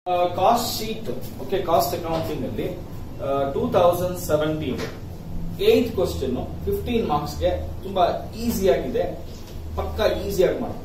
Cost sheet okay cost accounting ಅಲ್ಲಿ two thousand seventeen eighth question fifteen ಮಾರ್ಕ್ಸ್ಗೆ ತುಂಬಾ easy ಆಗಿದೆ ಪಕ್ಕ ಈಸಿಯಾಗಿ ಮಾಡ್ಬೋದು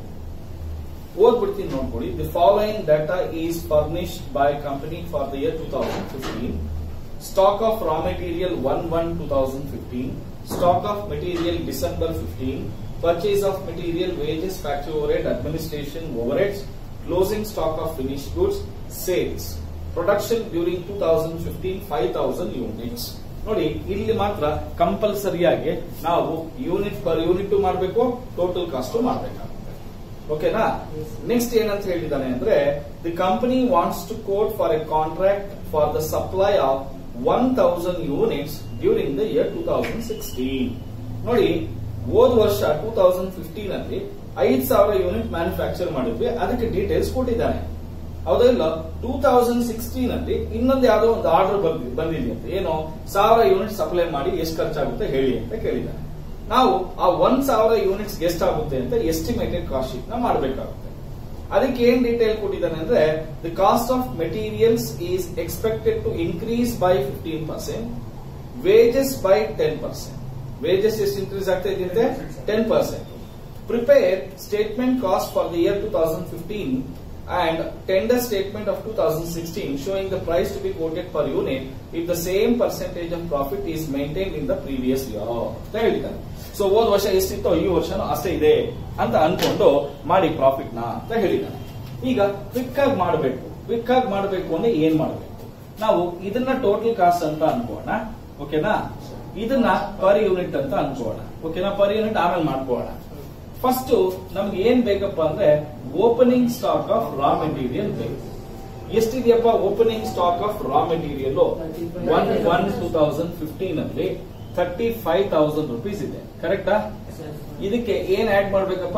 ಓದ್ಬಿಡ್ತೀನಿ ನೋಡ್ಕೊಳ್ಳಿ the following data is furnished by company for the year two thousand fifteen stock of raw material one one two thousand fifteen stock of material December fifteen purchase of material wages factory overhead administration overheads closing stock of finish goods sales production during two thousand fifteen five thousand units ನೋಡಿ ಇಲ್ಲಿ ಮಾತ್ರ ಕಂಪಲ್ಸರಿಯಾಗಿ ನಾವು unit per unit ಮಾಡಬೇಕು total cost ಮಾಡಬೇಕಾಗುತ್ತೆ ಓಕೆನಾ next ಏನಂತ ಹೇಳಿದಾನೆ ಅಂದ್ರೆ the company wants to quote for a contract for the supply of one thousand units during the year two thousand sixteen ನೋಡಿ ಹೋದ ವರ್ಷ ಟೂ ತೌಸಂಡ್ ಫಿಫ್ಟೀನ್ ಅಲ್ಲಿ ಐದ್ ಸಾವಿರ ಯೂನಿಟ್ ಮ್ಯಾನುಫ್ಯಾಕ್ಚರ್ ಮಾಡಿದ್ವಿ ಅದಕ್ಕೆ ಡೀಟೇಲ್ಸ್ ಕೊಟ್ಟಿದ್ದಾನೆ ಹೌದಾ ಇಲ್ಲ ಟೂ ತೌಸಂಡ್ ಸಿಕ್ಸ್ಟೀನ್ ಅಲ್ಲಿ ಇನ್ನೊಂದು ಯಾವ್ದೋ ಒಂದು ಆರ್ಡರ್ ಬಂದಿದೆಯಂತೆ ಏನು ಸಾವಿರ ಯೂನಿಟ್ ಸಪ್ಲೈ ಮಾಡಿ ಎಷ್ಟು ಖರ್ಚಾಗುತ್ತೆ ಹೇಳಿ ಅಂತ ಕೇಳಿದ್ದಾನೆ ನಾವು ಆ ಒಂದ್ ಸಾವಿರ ಯೂನಿಟ್ಸ್ ಎಷ್ಟಾಗುತ್ತೆ ಅಂತ ಎಸ್ಟಿಮೇಟೆಡ್ ಕಾಸ್ಟ್ ಶೀಟ್ ನ ಮಾಡಬೇಕಾಗುತ್ತೆ ಅದಕ್ಕೆ ಏನ್ ಡೀಟೇಲ್ ಕೊಟ್ಟಿದ್ದಾನೆ ಅಂದ್ರೆ the cost of materials is expected to increase by fifteen percent wages by ten percent wages ಎಷ್ಟು ಇನ್ಕ್ರೀಸ್ ಆಗ್ತಾ ಇದೆ ten percent prepare statement cost for the year two thousand fifteen and tender statement of 2016 showing the price to be quoted per unit if the same percentage of profit is maintained in the previous year ಅಂತ ಹೇಳಿದ್ದಾನೆ so ಹೋದ ವರ್ಷ ಎಷ್ಟಿತ್ತೋ ಈ ವರ್ಷನೂ ಅಷ್ಟೇ ಇದೆ ಅಂತ ಅನ್ಕೊಂಡು ಮಾಡಿ ಪ್ರಾಫಿಟ್ ನ ಅಂತ ಹೇಳಿದ್ದಾನೆ ಈಗ ಕ್ವಿಕ್ ಆಗಿ ಮಾಡಬೇಕು ಕ್ವಿಕ್ ಆಗಿ ಮಾಡಬೇಕು ಅಂದ್ರೆ ಏನ್ ಮಾಡಬೇಕು ನಾವು ಇದನ್ನ ಟೋಟಲ್ ಕಾಸ್ಟ್ ಅಂತ ಅನ್ಕೋಣ ಓಕೆನಾ ಇದನ್ನ ಪರ್ ಯೂನಿಟ್ ಅಂತ ಅನ್ಕೋಣ ಓಕೆನಾ ಪರ್ ಯೂನಿಟ್ ಆಮೇಲೆ ಮಾಡ್ಕೋಣ ಫಸ್ಟ್ ನಮ್ಗೆ ಏನ್ ಬೇಕಪ್ಪ ಅಂದ್ರೆ opening stock of raw material ಬೇಕು ಎಷ್ಟಿದೆಯಪ್ಪ opening stock of raw material one one two thousand fifteen ಅಲ್ಲಿ ಥರ್ಟಿ ಫೈವ್ ತೌಸಂಡ್ ರುಪೀಸ್ ಇದೆ ಕರೆಕ್ಟಾ ಇದಕ್ಕೆ ಏನ್ ಆಡ್ ಮಾಡ್ಬೇಕಪ್ಪ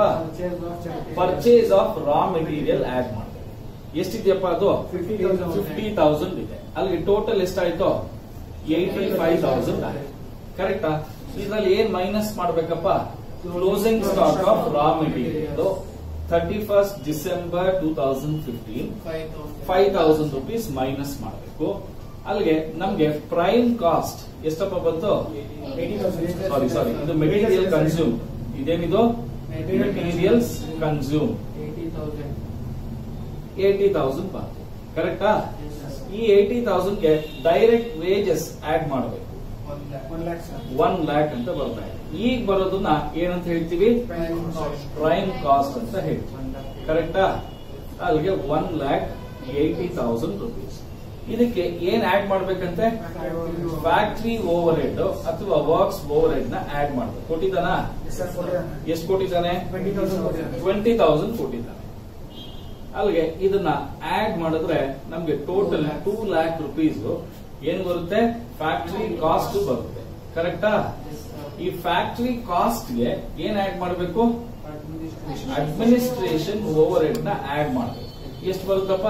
purchase of raw material add ಮಾಡ್ಬೇಕು ಎಷ್ಟಿದೆಯಪ್ಪ ಅದು ಫಿಫ್ಟಿ ತೌಸಂಡ್ ಇದೆ ಅಲ್ಲಿಗೆ ಟೋಟಲ್ ಎಷ್ಟಾಯ್ತು ಏಯ್ಟಿ ಫೈವ್ ತೌಸಂಡ್ ಆಯ್ತು ಕರೆಕ್ಟಾ ಇದ್ರಲ್ಲಿ ಏನ್ ಮೈನಸ್ ಮಾಡ್ಬೇಕಪ್ಪ closing stock of raw material thirty first December two thousand fifteen five thousand rupees minus ಮಾಡಬೇಕು ಅಲ್ಲಿಗೆ ನಮ್ಗೆ ಪ್ರೈಮ್ ಕಾಸ್ಟ್ ಎಷ್ಟಪ್ಪ ಬಂತು ಸಾರಿ ಸಾರಿ ಇದು ಮೆಟೀರಿಯಲ್ ಕನ್ಸ್ಯೂಮ್ ಇದೇನಿದು ಮೆಟೀರಿಯಲ್ಸ್ ಕನ್ಸ್ಯೂಮ್ ಏಟಿ ತೌಸಂಡ್ ಬಂತು ಕರೆಕ್ಟಾ ಈ ಏಟಿ ತೌಸಂಡ್ ಗೆ ಡೈರೆಕ್ಟ್ ವೇಜಸ್ ಆಡ್ ಮಾಡಬೇಕು ಒನ್ ಲ್ಯಾಕ್ ಅಂತ ಬರ್ತಾ ಇದೆ ಈಗ ಬರೋದನ್ನ ಏನಂತ ಹೇಳ್ತೀವಿ ಪ್ರೈಮ್ ಕಾಸ್ಟ್ ಅಂತ ಹೇಳ್ತೀವಿ ಕರೆಕ್ಟಾ ಅಲ್ಲಿಗೆ one lakh eighty thousand rupees ಇದಕ್ಕೆ ಏನ್ ಆಡ್ ಮಾಡ್ಬೇಕಂತೆ ಫ್ಯಾಕ್ಟ್ರಿ ಓವರ್ ಹೆಡ್ ಅಥವಾ ವರ್ಕ್ಸ್ ಓವರ್ ಹೆಡ್ ನ ಆಡ್ ಮಾಡ್ಬೇಕು ಕೊಟ್ಟಿದ್ದಾನ ಎಷ್ಟು ಕೊಟ್ಟಿದ್ದಾನೆ ಟ್ವೆಂಟಿ ತೌಸಂಡ್ ಕೊಟ್ಟಿದ್ದಾನೆ ಅಲ್ಲಿಗೆ ಇದನ್ನ ಆಡ್ ಮಾಡಿದ್ರೆ ನಮ್ಗೆ ಟೋಟಲ್ ಟೂ ಲ್ಯಾಕ್ ರುಪೀಸ್ ಏನ್ ಬರುತ್ತೆ ಫ್ಯಾಕ್ಟ್ರಿ ಕಾಸ್ಟ್ ಬರುತ್ತೆ ಕರೆಕ್ಟಾ ಈ ಫ್ಯಾಕ್ಟ್ರಿ ಕಾಸ್ಟ್ ಗೆ ಏನ್ ಆಡ್ ಮಾಡಬೇಕು ಅಡ್ಮಿನಿಸ್ಟ್ರೇಷನ್ ಓವರ್ ಹೆಡ್ ನ ಆಡ್ ಮಾಡಬೇಕು ಎಷ್ಟು ಬರುತ್ತಪ್ಪ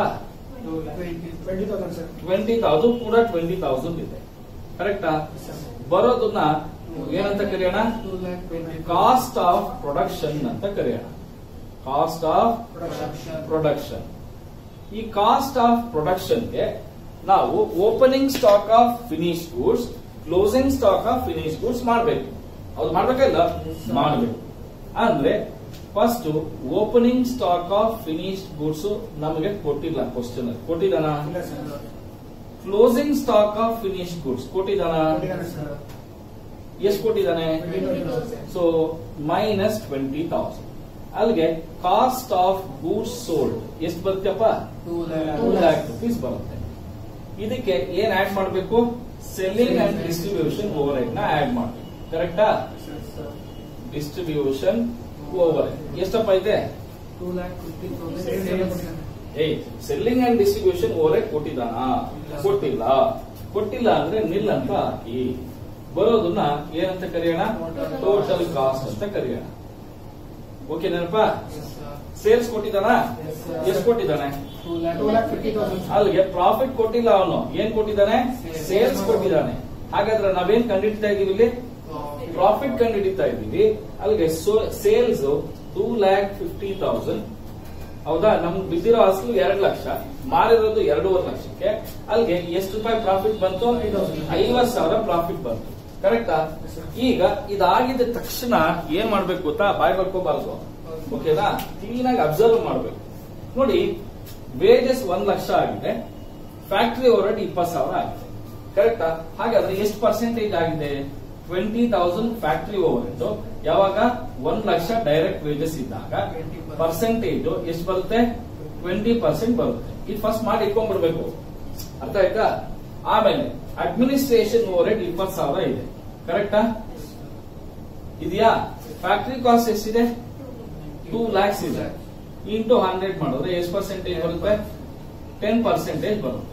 ಟ್ವೆಂಟಿ ತೌಸಂಡ್ ಕೂಡ ಟ್ವೆಂಟಿ ತೌಸಂಡ್ ಇದೆ ಕರೆಕ್ಟಾ ಬರೋದನ್ನ ಏನಂತ ಕರೆಯೋಣ ಕಾಸ್ಟ್ ಆಫ್ ಪ್ರೊಡಕ್ಷನ್ ಅಂತ ಕರೆಯೋಣ ಕಾಸ್ಟ್ ಆಫ್ ಪ್ರೊಡಕ್ಷನ್ ಈ ಕಾಸ್ಟ್ ಆಫ್ ಪ್ರೊಡಕ್ಷನ್ಗೆ ನಾವು opening stock of finish goods closing stock of finish goods ಮಾಡಬೇಕು ಅದು ಮಾಡ್ಬೇಕಲ್ಲ ಮಾಡಬೇಕು ಅಂದ್ರೆ first opening stock of finish goods ನಮಗೆ ಕೊಟ್ಟಿಲ್ಲ ಕ್ವಶನ್ ಕೊಟ್ಟಿದ್ದಾನ closing stock of finish goods ಕೊಟ್ಟಿದ್ದಾನ ಎಷ್ಟು ಕೊಟ್ಟಿದ್ದಾನೆ ಸೊ ಮೈನಸ್ ಟ್ವೆಂಟಿ ತೌಸಂಡ್ ಅಲ್ಲಿಗೆ ಕಾಸ್ಟ್ ಆಫ್ ಗೂಡ್ಸ್ ಸೋಲ್ಡ್ ಎಷ್ಟು ಬರುತ್ತಪ್ಪ ಟೂ ಲ್ಯಾಕ್ ರುಪೀಸ್ ಬರುತ್ತೆ ಇದಕ್ಕೆ ಏನ್ ಆಡ್ ಮಾಡಬೇಕು selling and distribution overhead ನ ಆಡ್ ಮಾಡಬೇಕು ಕರೆಕ್ಟಾ ಡಿಸ್ಟ್ರಿಬ್ಯೂಷನ್ ಓವರ್ ಹೆಡ್ ಎಷ್ಟಪ್ಪ ಇದೆ ಏಯ್ selling and distribution overhead ಕೊಟ್ಟಿದ್ದಾನ ಕೊಟ್ಟಿಲ್ಲ ಕೊಟ್ಟಿಲ್ಲ ಅಂದ್ರೆ ನಿಲ್ ಅಂತ ಹಾಕಿ ಬರೋದನ್ನ ಏನಂತ ಕರೆಯೋಣ ಟೋಟಲ್ ಕಾಸ್ಟ್ ಅಂತ ಕರೆಯೋಣ ಓಕೆ ನೆನಪಾ ಸೇಲ್ಸ್ ಕೊಟ್ಟಿದ್ದಾನ ಎಷ್ಟು ಕೊಟ್ಟಿದ್ದಾನೆ ಅಲ್ಲಿಗೆ ಪ್ರಾಫಿಟ್ ಕೊಟ್ಟಿಲ್ಲ ಅವನು ಏನ್ ಕೊಟ್ಟಿದ್ದಾನೆ ಸೇಲ್ಸ್ ಕೊಟ್ಟಿದ್ದಾನೆ ಹಾಗಾದ್ರೆ ನಾವೇನ್ ಕಂಡಿಡ್ತಾ ಇದೀವಿ ಇಲ್ಲಿ ಪ್ರಾಫಿಟ್ ಕಂಡುಹಿಡಿತಾ ಇದ್ದೀವಿ ಅಲ್ಲಿಗೆ sales two lakh fifty thousand ಹೌದಾ ನಮ್ಗೆ ಬಿದ್ದಿರೋ ಅಸಲು ಎರಡು ಲಕ್ಷ ಮಾರಿರೋದು ಎರಡೂವರೆ ಲಕ್ಷಕ್ಕೆ ಅಲ್ಲಿಗೆ ಎಷ್ಟು ರೂಪಾಯಿ ಪ್ರಾಫಿಟ್ ಬಂತು ಐವತ್ ಸಾವಿರ ಪ್ರಾಫಿಟ್ ಬಂತು ಕರೆಕ್ಟಾ ಈಗ ಇದಾಗಿದ ತಕ್ಷಣ ಏನ್ ಮಾಡ್ಬೇಕು ಗೊತ್ತಾ ಬಾಯ್ ಬರ್ಕೋಬಾರ್ದು ಓಕೆನಾ ಕ್ಲೀನ್ ಆಗಿ ಅಬ್ಸರ್ವ್ ಮಾಡ್ಬೇಕು ನೋಡಿ ವೇಜಸ್ ಒಂದ್ ಲಕ್ಷ ಆಗಿದೆ ಫ್ಯಾಕ್ಟರಿ ಓವರ್ಹೆಡ್ ಇಪ್ಪತ್ತು ಸಾವಿರ ಆಗಿದೆ ಕರೆಕ್ಟಾ ಹಾಗಾದ್ರೆ ಎಷ್ಟು ಪರ್ಸೆಂಟೇಜ್ ಆಗಿದೆ ಟ್ವೆಂಟಿ ತೌಸಂಡ್ ಫ್ಯಾಕ್ಟರಿ ಓವರ್ಹೆಡ್ ಯಾವಾಗ ಒಂದ್ ಲಕ್ಷ ಡೈರೆಕ್ಟ್ ವೇಜಸ್ ಇದ್ದಾಗ ಪರ್ಸೆಂಟೇಜ್ ಎಷ್ಟು ಬರುತ್ತೆ ಟ್ವೆಂಟಿ ಪರ್ಸೆಂಟ್ ಬರುತ್ತೆ ಇದು ಫಸ್ಟ್ ಮಾಡಿ ಇಟ್ಕೊಂಡ್ಬಿಡ್ಬೇಕು ಅರ್ಥ ಆಯ್ತಾ ಆಮೇಲೆ ಅಡ್ಮಿನಿಸ್ಟ್ರೇಷನ್ ಓವರ್ಹೆಡ್ ಇಪ್ಪತ್ತು ಸಾವಿರ ಇದೆ ಕರೆಕ್ಟಾ ಇದೆಯಾ ಫ್ಯಾಕ್ಟರಿ ಕಾಸ್ಟ್ ಎಷ್ಟಿದೆ ಟೂ ಲ್ಯಾಕ್ಸ್ ಇದೆ ಇಂಟು ಹಂಡ್ರೆಡ್ ಮಾಡಿದ್ರೆ ಎಷ್ಟು ಪರ್ಸೆಂಟೇಜ್ ಬರುತ್ತೆ ಟೆನ್ ಪರ್ಸೆಂಟೇಜ್ ಬರುತ್ತೆ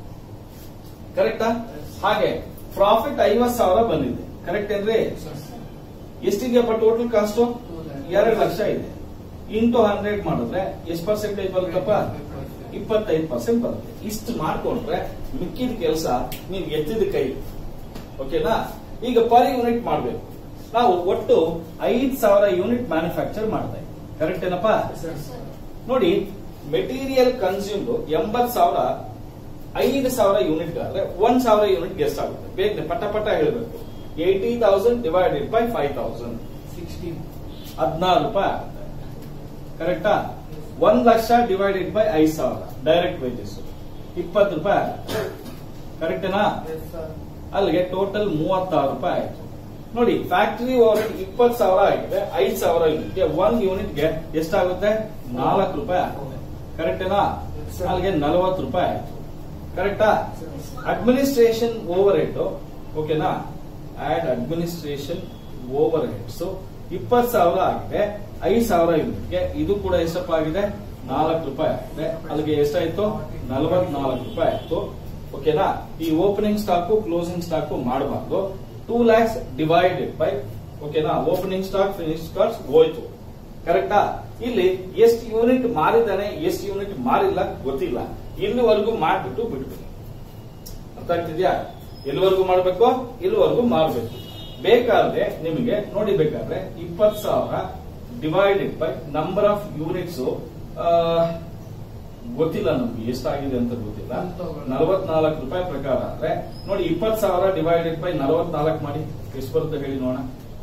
ಕರೆಕ್ಟಾ ಹಾಗೆ ಪ್ರಾಫಿಟ್ ಐವತ್ ಸಾವಿರ ಬಂದಿದೆ ಕರೆಕ್ಟ್ ಏನ್ರಿ ಎಷ್ಟಿದೆಯಪ್ಪ ಟೋಟಲ್ ಕಾಸ್ಟ್ ಎರಡು ಲಕ್ಷ ಇದೆ ಇಂಟು ಹಂಡ್ರೆಡ್ ಮಾಡಿದ್ರೆ ಎಷ್ಟು ಪರ್ಸೆಂಟೇಜ್ ಬರುತ್ತಪ್ಪ ಇಪ್ಪತ್ತೈದು ಪರ್ಸೆಂಟ್ ಬರುತ್ತೆ ಇಷ್ಟು ಮಾಡ್ಕೊಂಡ್ರೆ ಮಿಕ್ಕಿದ ಕೆಲಸ ನೀವು ಎತ್ತಿದ ಕೈ ಓಕೆನಾ ಈಗ ಪರ್ ಯೂನಿಟ್ ಮಾಡಬೇಕು ನಾವು ಒಟ್ಟು ಐದ್ ಸಾವಿರ ಯೂನಿಟ್ ಮ್ಯಾನುಫ್ಯಾಕ್ಚರ್ ಮಾಡ್ತಾ ಇದ್ದೀವಿ ಕರೆಕ್ಟ್ ಏನಪ್ಪಾ ನೋಡಿ ಮೆಟೀರಿಯಲ್ ಕನ್ಸ್ಯೂಮ್ಡ್ ಎಂಬತ್ ಸಾವಿರ ಐದು ಸಾವಿರ ಯೂನಿಟ್ ಆದ್ರೆ ಒಂದ್ ಸಾವಿರ ಯೂನಿಟ್ ಗೆಸ್ಟ್ ಆಗುತ್ತೆ ಬೇಗ ಪಟ ಪಟ ಹೇಳಬೇಕು eighty thousand divided by five thousand ಹದಿನಾರು ರೂಪಾಯಿ ಆಗುತ್ತೆ ಕರೆಕ್ಟಾ ಒಂದ್ ಲಕ್ಷ ಡಿವೈಡೆಡ್ ಬೈ ಐದ್ ಸಾವಿರ ಡೈರೆಕ್ಟ್ ವೇಜಸ್ ಇಪ್ಪತ್ತು ರೂಪಾಯಿ ಆಗುತ್ತೆ ಕರೆಕ್ಟೇನಾ ಅಲ್ಲಿಗೆ ಟೋಟಲ್ ಮೂವತ್ತಾರು ರೂಪಾಯಿ ಆಯ್ತು ನೋಡಿ ಫ್ಯಾಕ್ಟರಿ ಓವರ್ಹೆಡ್ ಇಪ್ಪತ್ತು ಸಾವಿರ ಆಗಿದೆ ಐದ್ ಸಾವಿರ ಯೂನಿಟ್ಗೆ ಒಂದ್ ಯೂನಿಟ್ಗೆ ಎಷ್ಟಾಗುತ್ತೆ ನಾಲ್ಕು ರೂಪಾಯಿ ಆಗುತ್ತೆ ಕರೆಕ್ಟೇನಾ ಅಲ್ಲಿಗೆ ನಲವತ್ತು ರೂಪಾಯಿ ಆಯ್ತು ಕರೆಕ್ಟಾ ಅಡ್ಮಿನಿಸ್ಟ್ರೇಷನ್ ಓವರ್ ಹೆಡ್ ಓಕೆನಾ ಆಡ್ ಅಡ್ಮಿನಿಸ್ಟ್ರೇಷನ್ ಓವರ್ ಹೆಡ್ಸ್ ಇಪ್ಪತ್ತು ಸಾವಿರ ಆಗಿದೆ ಐದು ಸಾವಿರ ಯೂನಿಟ್ಗೆ ಇದು ಕೂಡ ಎಷ್ಟಪ್ಪ ಆಗಿದೆ ನಾಲ್ಕು ರೂಪಾಯಿ ಆಗಿದೆ ಅಲ್ಲಿಗೆ ಎಷ್ಟಾಯ್ತು ನಲವತ್ನಾಲ್ಕು ರೂಪಾಯಿ ಆಯ್ತು ಓಕೆನಾ ಈ ಓಪನಿಂಗ್ ಸ್ಟಾಕು ಕ್ಲೋಸಿಂಗ್ ಸ್ಟಾಕು ಮಾಡಬಾರ್ದು ಟೂ ಲ್ಯಾಕ್ಸ್ ಡಿವೈಡೆಡ್ ಬೈ ಓಕೆನಾ ಓಪನಿಂಗ್ ಸ್ಟಾಕ್ ಫಿನಿಶ್ ಸ್ಟಾಕ್ಸ್ ಹೋಯ್ತು ಕರೆಕ್ಟಾ ಇಲ್ಲಿ ಎಷ್ಟು ಯೂನಿಟ್ ಮಾರಿದಾನೆ ಎಷ್ಟು ಯೂನಿಟ್ ಮಾರಿಲ್ಲ ಗೊತ್ತಿಲ್ಲ ಇಲ್ಲಿವರೆಗೂ ಮಾಡ್ಬಿಟ್ಟು ಬಿಟ್ಬಿಡಿ ಅರ್ಥ ಆಗ್ತಿದ್ಯಾ ಎಲ್ಲಿವರೆಗೂ ಮಾಡ್ಬೇಕು ಇಲ್ಲಿವರೆಗೂ ಮಾರ್ಬೇಕು ಬೇಕಾದ್ರೆ ನಿಮಗೆ ನೋಡಿ ಬೇಕಾದ್ರೆ ಇಪ್ಪತ್ ಸಾವಿರ divided by number of units ಗೊತ್ತಿಲ್ಲ ನಮ್ಗೆ ಎಷ್ಟಾಗಿದೆ ಅಂತ ಗೊತ್ತಿಲ್ಲ ನಲವತ್ನಾಲ್ಕು ರೂಪಾಯಿ ಪ್ರಕಾರ ಆದ್ರೆ ನೋಡಿ ಇಪ್ಪತ್ ಸಾವಿರ ಡಿವೈಡೆಡ್ ಬೈ ನಲವತ್ನಾಲ್ಕು ಮಾಡಿ ಎಷ್ಟು ಬರುತ್ತೆ ಹೇಳಿ ನೋಡೋಣ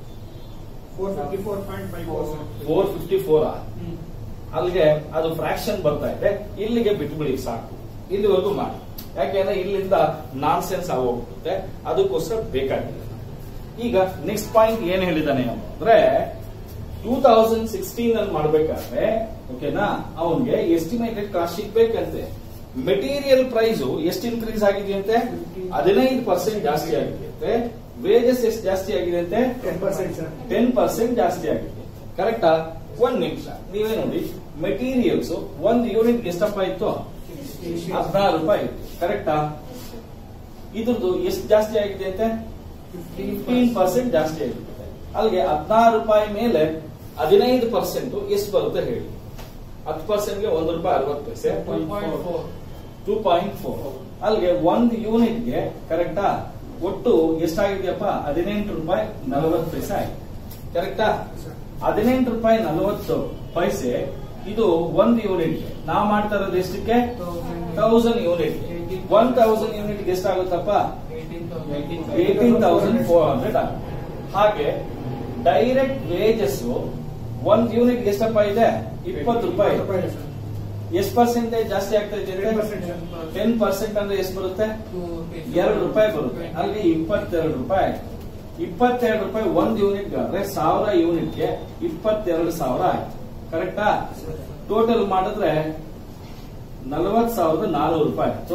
ಫೋರ್ ಫಿಫ್ಟಿ ಫೋರ್ ಅಲ್ಲಿಗೆ ಅದು ಫ್ರಾಕ್ಷನ್ ಬರ್ತಾ ಇದೆ ಇಲ್ಲಿಗೆ ಬಿಟ್ಬಿಡಿ ಸಾಕು ಇಲ್ಲಿವರೆಗೂ ಮಾಡಿ ಯಾಕೆಂದ್ರೆ ಇಲ್ಲಿಂದ ನಾನ್ ಸೆನ್ಸ್ ಆಗೋಗ್ಬಿಡುತ್ತೆ ಅದಕ್ಕೋಸ್ಕರ ಬೇಕಾಗಿಲ್ಲ ಈಗ ನೆಕ್ಸ್ಟ್ ಪಾಯಿಂಟ್ ಏನ್ ಹೇಳಿದಾನೆ ಅಂದ್ರೆ ಟೂ ತೌಸಂಡ್ ಸಿಕ್ಸ್ಟೀನ್ ಅಲ್ಲಿ ಮಾಡ್ಬೇಕಾದ್ರೆ ಓಕೆನಾ ಅವನ್ಗೆ ಎಸ್ಟಿಮೇಟೆಡ್ ಕಾಸ್ಟ್ ಸಿಗ್ಬೇಕಂತೆ ಮೆಟೀರಿಯಲ್ ಪ್ರೈಸ್ ಎಷ್ಟು ಇನ್ಕ್ರೀಸ್ ಆಗಿದೆಯಂತೆ ಹದಿನೈದು ಪರ್ಸೆಂಟ್ ಜಾಸ್ತಿ ಆಗಿದೆಯಂತೆ ವೇಜಸ್ ಎಷ್ಟು ಜಾಸ್ತಿ ಆಗಿದೆ ಅಂತೆ ಟೆನ್ ಪರ್ಸೆಂಟ್ ಜಾಸ್ತಿ ಆಗಿದೆ ಕರೆಕ್ಟಾ ಒಂದ್ ನಿಮಿಷ ನೀವೇ ನೋಡಿ ಮೆಟೀರಿಯಲ್ಸ್ ಒಂದ್ ಯೂನಿಟ್ ಎಷ್ಟಪ್ಪ ಇತ್ತು ಹದಿನಾರು ರೂಪಾಯಿ ಇತ್ತು ಕರೆಕ್ಟಾ ಇದ್ರದ್ದು ಎಷ್ಟು ಜಾಸ್ತಿ ಆಗಿದೆ ಅಂತೆ ಫಿಫ್ಟೀನ್ ಪರ್ಸೆಂಟ್ ಜಾಸ್ತಿ ಆಗಿದೆ ಅಲ್ಲಿಗೆ ಹದಿನಾರು ರೂಪಾಯಿ ಮೇಲೆ ಹದಿನೈದು ಪರ್ಸೆಂಟ್ ಎಷ್ಟು ಬರುತ್ತೆ ಹೇಳಿ ಹತ್ತು ಪರ್ಸೆಂಟ್ಗೆ ಒಂದು ರೂಪಾಯಿ ಅರವತ್ತು ಪೈಸೆ ಟೂ ಪಾಯಿಂಟ್ ಫೋರ್ ಅಲ್ಲಿಗೆ ಒಂದು ಯೂನಿಟ್ಗೆ ಕರೆಕ್ಟಾ ಒಟ್ಟು ಎಷ್ಟಾಗಿದೆಯಪ್ಪ ಹದಿನೆಂಟು ರೂಪಾಯಿ ನಲವತ್ತು ಪೈಸೆ ಆಗಿದೆ ಕರೆಕ್ಟಾ ಹದಿನೆಂಟು ರೂಪಾಯಿ ನಲವತ್ತು ಪೈಸೆ ಇದು ಒಂದು ಯೂನಿಟ್ಗೆ ನಾವು ಮಾಡ್ತಾ ಇರೋದು ಎಷ್ಟಕ್ಕೆ thousand unit one thousand unit ಎಷ್ಟಾಗುತ್ತಪ್ಪ ಏಟೀನ್ ತೌಸಂಡ್ ಫೋರ್ ಹಂಡ್ರೆಡ್ ಆಗುತ್ತೆ ಹಾಗೆ ಡೈರೆಕ್ಟ್ ವೇಜಸ್ ಒಂದ್ ಯೂನಿಟ್ ಎಷ್ಟಪ್ಪ ಇದೆ ಇಪ್ಪತ್ತು ರೂಪಾಯಿ ಎಷ್ಟು ಪರ್ಸೆಂಟೇಜ್ ಜಾಸ್ತಿ ಆಗ್ತಾ ಇದೆ ಟೆನ್ ಪರ್ಸೆಂಟ್ ಅಂದ್ರೆ ಎಷ್ಟು ಬರುತ್ತೆ ಎರಡು ರೂಪಾಯಿ ಬರುತ್ತೆ ಅಲ್ಲಿ ಇಪ್ಪತ್ತೆರಡು ರೂಪಾಯಿ ಆಯ್ತು ಇಪ್ಪತ್ತೆರಡು ರೂಪಾಯಿ ಒಂದ್ ಯೂನಿಟ್ ಆದ್ರೆ ಸಾವಿರ ಯೂನಿಟ್ಗೆ ಇಪ್ಪತ್ತೆರಡು ಸಾವಿರ ಆಯ್ತು ಕರೆಕ್ಟಾ ಟೋಟಲ್ ಮಾಡಿದ್ರೆ ನಲವತ್ ಸಾವಿರದ ನಾನೂರು ರೂಪಾಯಿ ಆಯ್ತು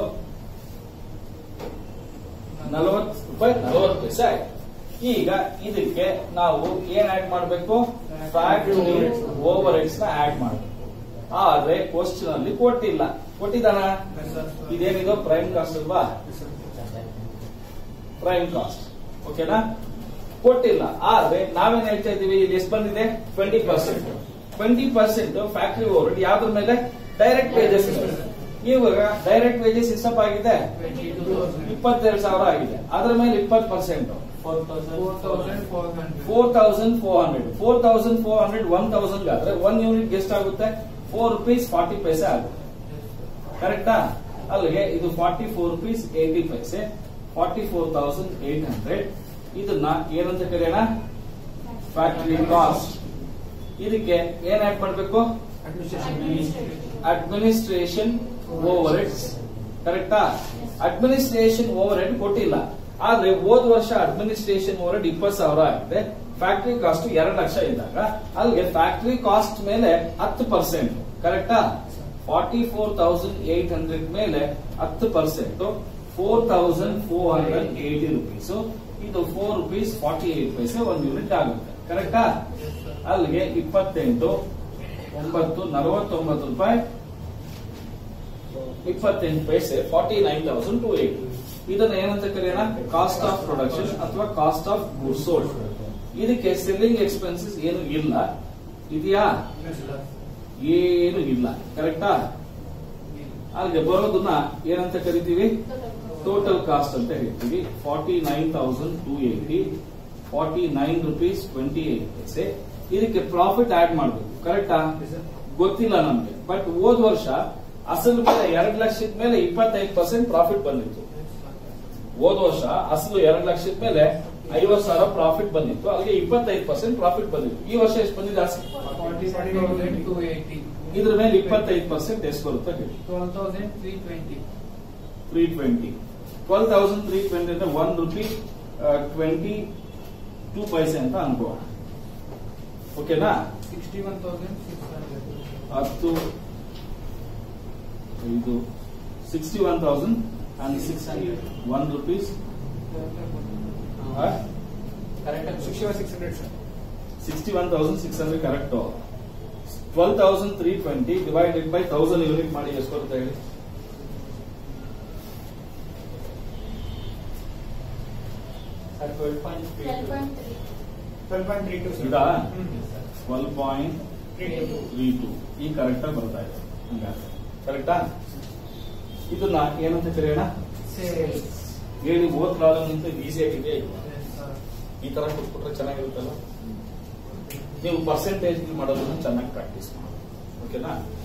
ನಲವತ್ತು ರೂಪಾಯಿ ನಲವತ್ತು ಪೈಸೆ ಆಯ್ತು ಈಗ ಇದಕ್ಕೆ ನಾವು ಏನ್ ಆಡ್ ಮಾಡಬೇಕು ಫ್ಯಾಕ್ಟರಿ ಓವರ್ ಹೆಡ್ಸ್ ನ ಆಡ್ ಮಾಡಬೇಕು ಆದ್ರೆ ಕ್ವಶನ್ ಅಲ್ಲಿ ಕೊಟ್ಟಿಲ್ಲ ಕೊಟ್ಟಿದ್ದಾನ ಇದೇನಿದು ಪ್ರೈಮ್ ಕಾಸ್ಟ್ ಅಲ್ವಾ ಪ್ರೈಮ್ ಕಾಸ್ಟ್ ಓಕೆನಾ ಕೊಟ್ಟಿಲ್ಲ ಆದ್ರೆ ನಾವೇನ್ ಹೇಳ್ತಾ ಇದೀವಿ ಇಲ್ಲಿ ಎಷ್ಟು ಬಂದಿದೆ twenty percent twenty percent factory over ಯಾವ್ದ್ರ ಮೇಲೆ ಡೈರೆಕ್ಟ್ ವೇಜಸ್ ಇವಾಗ ಡೈರೆಕ್ಟ್ ವೇಜಸ್ ಎಷ್ಟಪ್ಪ ಆಗಿದೆ ಇಪ್ಪತ್ತೆರಡು ಸಾವಿರ ಆಗಿದೆ ಅದ್ರ ಮೇಲೆ ಇಪ್ಪತ್ತು percent four thousand four hundred four thousand four hundred one thousand ಆದ್ರೆ ಒನ್ ಯೂನಿಟ್ ಎಷ್ಟಾಗುತ್ತೆ ಫೋರ್ ರುಪೀಸ್ ಫಾರ್ಟಿ ಪೈಸೆ ಆಗುತ್ತೆ ಕರೆಕ್ಟಾ ಅಲ್ಲಿಗೆ ಇದು forty four rupees eighty paise forty four thousand eight hundred ಇದನ್ನ ಏನಂತ ಕರೆಯೋಣ ಫ್ಯಾಕ್ಟರಿ ಕಾಸ್ಟ್ ಇದಕ್ಕೆ ಏನ್ ಆಡ್ ಮಾಡ್ಬೇಕು ಅಡ್ಮಿನಿಸ್ಟ್ರೇಷನ್ ಓವರ್ ಹೆಡ್ಸ್ ಕರೆಕ್ಟಾ ಅಡ್ಮಿನಿಸ್ಟ್ರೇಷನ್ ಓವರ್ ಹೆಡ್ ಕೊಟ್ಟಿಲ್ಲ ಆದ್ರೆ ಹೋದ್ ವರ್ಷ ಅಡ್ಮಿನಿಸ್ಟ್ರೇಷನ್ ಓವರ್ ಹೆಡ್ ಇಪ್ಪತ್ತು ಸಾವಿರ ಆಗಿದೆ ಫ್ಯಾಕ್ಟರಿ ಕಾಸ್ಟ್ ಎರಡು ಲಕ್ಷ ಇದ್ದಾಗ ಅಲ್ಲಿಗೆ ಫ್ಯಾಕ್ಟರಿ ಕಾಸ್ಟ್ ಮೇಲೆ ಹತ್ತು ಪರ್ಸೆಂಟ್ ಕರೆಕ್ಟಾ forty four thousand eight hundred ಮೇಲೆ ಹತ್ತು percent four thousand four hundred eighty rupees ಇದು four rupees forty eight paise ಒಂದು ಯೂನಿಟ್ ಆಗುತ್ತೆ ಕರೆಕ್ಟಾ ಅಲ್ಲಿಗೆ ಇಪ್ಪತ್ತೆಂಟು ಒಂಬತ್ತು ನಲವತ್ತೊಂಬತ್ತು ರೂಪಾಯಿ ಇಪ್ಪತ್ತೆಂಟು paise forty nine thousand two eight ಇದನ್ನ ಏನಂತ ಕರೆಯೋಣ ಕಾಸ್ಟ್ ಆಫ್ ಪ್ರೊಡಕ್ಷನ್ ಅಥವಾ ಕಾಸ್ಟ್ ಆಫ್ ಗುಡ್ ಸೋಲ್ಡ್ ಇದಕ್ಕೆ ಸೆಲ್ಲಿಂಗ್ ಎಕ್ಸ್ಪೆನ್ಸಸ್ ಏನು ಇಲ್ಲ ಇದೆಯಾ ಏನು ಇಲ್ಲ ಕರೆಕ್ಟಾ ಅಲ್ಲಿಗೆ ಬರೋದನ್ನ ಏನಂತ ಕರಿತೀವಿ ಟೋಟಲ್ ಕಾಸ್ಟ್ ಅಂತ ಹೇಳ್ತೀವಿ forty nine thousand two eighty forty nine rupees twenty eight paise ಇದಕ್ಕೆ ಪ್ರಾಫಿಟ್ ಆಡ್ ಮಾಡಬೇಕು ಕರೆಕ್ಟಾ ಗೊತ್ತಿಲ್ಲ ನಮ್ಗೆ ಬಟ್ ಹೋದ್ ವರ್ಷ ಅಸಲು ಮೇಲೆ ಎರಡು ಲಕ್ಷದ ಮೇಲೆ ಇಪ್ಪತ್ತೈದು ಪರ್ಸೆಂಟ್ ಪ್ರಾಫಿಟ್ ಬಂದಿತ್ತು ಹೋದ್ ವರ್ಷ ಅಸಲು ಎರಡು ಲಕ್ಷದ ಮೇಲೆ ಐವತ್ ಸಾವಿರ ಪ್ರಾಫಿಟ್ ಬಂದಿತ್ತು ಅಲ್ಲಿಗೆ ಇಪ್ಪತ್ತೈದು ಪರ್ಸೆಂಟ್ ಪ್ರಾಫಿಟ್ ಬಂದಿತ್ತು ಈ ವರ್ಷ ಎಷ್ಟು ಬಂದಿದೆ ಅಸಲು Forty thousand two eighty. ಇದ್ರ ಮೇಲೆ ಇಪ್ಪತ್ತೈದು ಪರ್ಸೆಂಟ್ ಎಷ್ಟು ಬರುತ್ತೆ ಹೇಳಿ Twelve thousand three twenty. Three twenty twelve thousand three twenty ಅಂದ್ರೆ one rupee twenty two paise ಅಂತ ಅನ್ಕೋಣ ಓಕೆನಾ Sixty-one thousand six hundred. ಹತ್ತು ಇದು sixty one thousand and six hundred one rupees Correct. Sixty-one six hundred, sir. Sixty one thousand six hundred correct twelve thousand three twenty divided by thousand unit ಮಾಡಿ ಎಷ್ಟು ಬರುತ್ತೆ ಹೇಳಿ Sir, twelve point three. Twelve point three Twelve point three two, sir. ಇದಾ? Hmm, sir. Twelve point Three two. Three two ಈ correct ಆಗಿ ಬರ್ತಾ ಇದೆ ಹಂಗಾದ್ರೆ ಕರೆಕ್ಟಾ ಇದನ್ನ ಏನಂತ ಕರೆಯೋಣ Sales. ಹೇಳಿ ಓದ್ ಪ್ರಾಬ್ಲಮ್ ಅಂತ ಈಸಿ ಆಗಿದೆ ಇಲ್ವಾ? Yes, sir. ಈ ತರ ಕೊಟ್ಬಿಟ್ರೆ ಚೆನ್ನಾಗಿರುತ್ತಲ್ಲ ನೀವು ಪರ್ಸೆಂಟೇಜ್ ಮಾಡೋದನ್ನ ಚೆನ್ನಾಗಿ ಪ್ರಾಕ್ಟೀಸ್ ಮಾಡಿ ಓಕೆನಾ